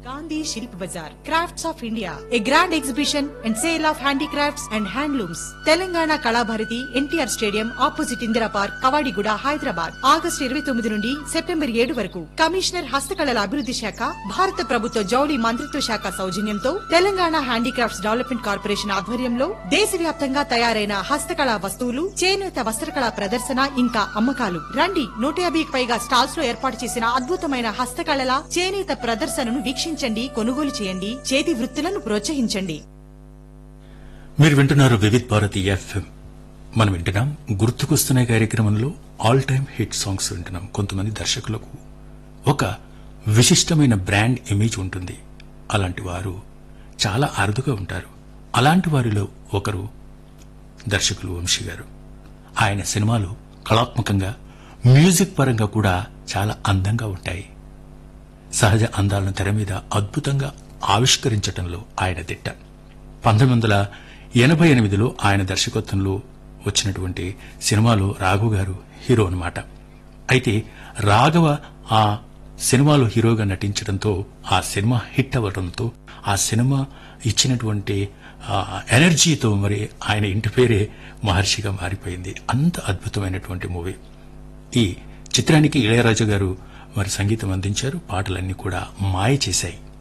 Gandhi Shilp Bazaar, Crafts of India, a grand exhibition and sale of handicrafts and handlooms. Telangana Kalabharati NTR stadium opposite Indira park Kavadiguda Hyderabad August ఇరవై తొమ్మిది నుండి September ఏడు వరకు commissioner హస్తకళల అభివృద్ధి శాఖ భారత ప్రభుత్వ జౌళి మంత్రిత్వ శాఖ సౌజన్యంతో తెలంగాణ హ్యాండీక్రాఫ్ట్స్ డెవలప్మెంట్ కార్పొరేషన్ ఆధ్వర్యంలో దేశవ్యాప్తంగా తయారైన హస్తకళా వస్తువులు చేనేత వస్త్రకళా ప్రదర్శన ఇంకా అమ్మకాలు రండి నూట యాభైకి పైగా స్టాల్స్ లో ఏర్పాటు చేసిన అద్భుతమైన హస్తకళల చేనేత ప్రదర్శనను వీక్షించండి కొనుగోలు చేయండి చేతి వృత్తులను ప్రోత్సహించండి మీరు వింటున్నారు వివిధ్ భారతి ఎఫ్ఎం మనం వింటున్నాం గుర్తుకొస్తున్న కార్యక్రమంలో ఆల్ టైమ్ హిట్ సాంగ్స్ వింటున్నాం కొంతమంది దర్శకులకు ఒక విశిష్టమైన బ్రాండ్ ఇమేజ్ ఉంటుంది అలాంటి వారు చాలా అరుదుగా ఉంటారు అలాంటి వారిలో ఒకరు దర్శకులు వంశీ గారు ఆయన సినిమాలు కళాత్మకంగా మ్యూజిక్ పరంగా కూడా చాలా అందంగా ఉంటాయి సహజ అందాలను తెర మీద అద్భుతంగా ఆవిష్కరించటంలో ఆయన దిట్ట పంతొమ్మిది వందల ఎనభై ఎనిమిదిలో ఆయన దర్శకత్వంలో వచ్చినటువంటి సినిమాలో రాఘవ గారు హీరో అన్నమాట అయితే రాఘవ ఆ సినిమాలో హీరోగా నటించడంతో ఆ సినిమా హిట్ అవ్వడంతో ఆ సినిమా ఇచ్చినటువంటి ఆ ఎనర్జీతో మరి ఆయన ఇంటి పేరే మహర్షిగా మారిపోయింది అంత అద్భుతమైనటువంటి మూవీ ఈ చిత్రానికి ఇళయరాజు గారు మరి సంగీతం అందించారు పాటలన్నీ కూడా మాయ చేశాయి